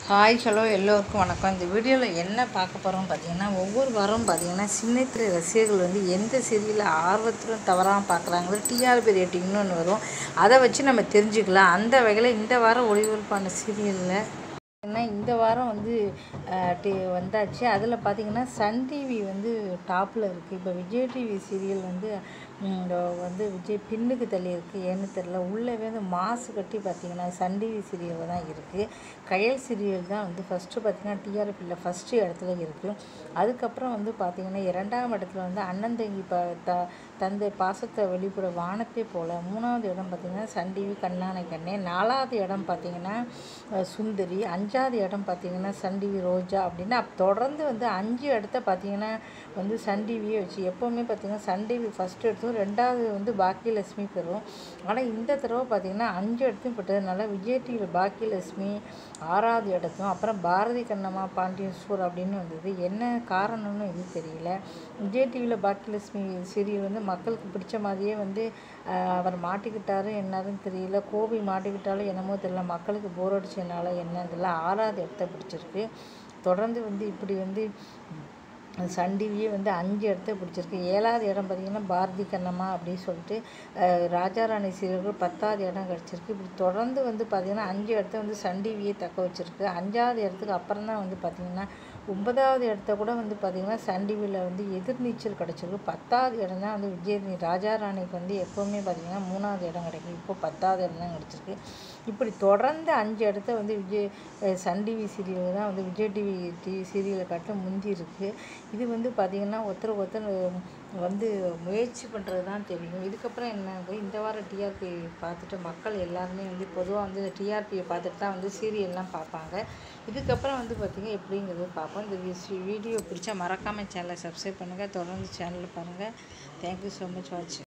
hi hello எல்லோருக்கும் வணக்கம் இந்த வீடியோவில் என்ன பார்க்க போகிறோம் பார்த்தீங்கன்னா ஒவ்வொரு வாரம் பார்த்தீங்கன்னா சின்னத்திரை ரசிகர்கள் வந்து எந்த சீரியலில் ஆர்வத்துடன் தவறாமல் பார்க்குறாங்களோ டிஆர்பி ரேட்டிங்னு ஒன்று வரும் அதை வச்சு நம்ம தெரிஞ்சுக்கலாம் அந்த வகையில் இந்த வாரம் ஒளிபரப்பான சீரியலில் ஏன்னா இந்த வாரம் வந்து அஹ், டி வந்தாச்சு அதில் பார்த்தீங்கன்னா சன் டிவி வந்து டாப்பில் இருக்குது இப்போ விஜய் டிவி சீரியல் வந்து ம், இந்த வந்து விஜய் பின்னுக்கு தள்ளி இருக்குது ஏன்னு தெரில உள்ளே வந்து மாசு கட்டி பார்த்தீங்கன்னா சன் டிவி சீரியலில் தான் இருக்குது கயல் சீரியல் தான் வந்து ஃபஸ்ட்டு பார்த்தீங்கன்னா டிஆர்பியில் ஃபஸ்ட்டு இடத்துல இருக்குது அதுக்கப்புறம் வந்து பார்த்தீங்கன்னா இரண்டாம் இடத்துல வந்து அண்ணன் தங்கி ப த தந்தை பாசத்தை வெளிப்பட வானத்தை போல் மூணாவது இடம் பார்த்தீங்கன்னா சன் டிவி கண்ணானை கண்ணே நாலாவது இடம் பார்த்தீங்கன்னா அஹ், சுந்தரி அஞ்சாவது இடம் பார்த்தீங்கன்னா சன் டிவி ரோஜா அப்படின்னா அப்ப தொடர்ந்து வந்து அஞ்சு இடத்த பார்த்தீங்கன்னா வந்து சன் டிவியே வச்சு எப்போவுமே பார்த்தீங்கன்னா சன் டிவி ஃபஸ்ட் எடுத்தும் ரெண்டாவது வந்து பாக்கியலட்சுமி பெறும் ஆனால் இந்த தடவை பார்த்தீங்கன்னா அஞ்சு இடத்தையும் பெற்றதுனால விஜய் டிவியில் பாக்கியலட்சுமி ஆறாவது இடத்தும் அப்புறம் பாரதி கண்ணம்மா பாண்டியன் ஸ்டோர் அப்படின்னு வந்தது என்ன காரணம்னு இது தெரியல விஜய் டிவியில் பாக்கியலட்சுமி சீரியல் வந்து மக்களுக்கு பிடிச்ச மாதிரியே வந்து ஆஹ், அவர் மாட்டிக்கிட்டாரு என்னதுன்னு தெரியல கோபி மாட்டிக்கிட்டாலும் என்னமோ தெரியல மக்களுக்கு போர் அடிச்சதுனால என்னன்னு தெரியல ஆறாவது இடத்த பிடிச்சிருக்கு தொடர்ந்து வந்து இப்படி வந்து சன் டிவியே வந்து அஞ்சு இடத்த பிடிச்சிருக்கு ஏழாவது இடம் பார்த்திங்கன்னா பாரதி கண்ணம்மா அப்படின்னு சொல்லிட்டு அஹ், ராஜாராணி சீரியல்கள் பத்தாவது இடம் கிடச்சிருக்கு இப்படி தொடர்ந்து வந்து பார்த்திங்கன்னா அஞ்சு இடத்த வந்து சன் டிவியே தக்க வச்சிருக்கு அஞ்சாவது இடத்துக்கு அப்புறம் தான் வந்து பார்த்திங்கன்னா ஒன்பதாவது இடத்த கூட வந்து பார்த்திங்கன்னா சன் டிவியில் வந்து எதிர்நீச்சல் கிடச்சிருக்கு பத்தாவது இடம் தான் வந்து விஜய் ராஜாராணிக்கு வந்து எப்போவுமே பார்த்திங்கன்னா மூணாவது இடம் கிடைக்கும் இப்போ பத்தாவது இடம் தான் கிடச்சிருக்கு இப்படி தொடர்ந்து அஞ்சு இடத்த வந்து விஜய் அஹ், சன் டிவி சீரியல் தான் வந்து விஜய் டிவி டிவி சீரியலை காட்டிலும் முந்தி இருக்குது இது வந்து பார்த்திங்கன்னா ஒருத்தர் ஒருத்தர் வந்து முயற்சி பண்ணுறது தான் தெரியும் இதுக்கப்புறம் என்ன இந்த வாரம் டிஆர்பி பார்த்துட்டு மக்கள் எல்லாருமே வந்து பொதுவாக வந்து டிஆர்பியை பார்த்துட்டு தான் வந்து சீரியல்லாம் பார்ப்பாங்க இதுக்கப்புறம் வந்து பார்த்திங்க எப்படிங்கிறது பார்ப்போம் இந்த வீடியோ பிடிச்சா மறக்காமல் சேனலை சப்ஸ்கிரைப் பண்ணுங்கள் தொடர்ந்து சேனலில் பாருங்கள் தேங்க்யூ ஸோ மச் வாட்சிங்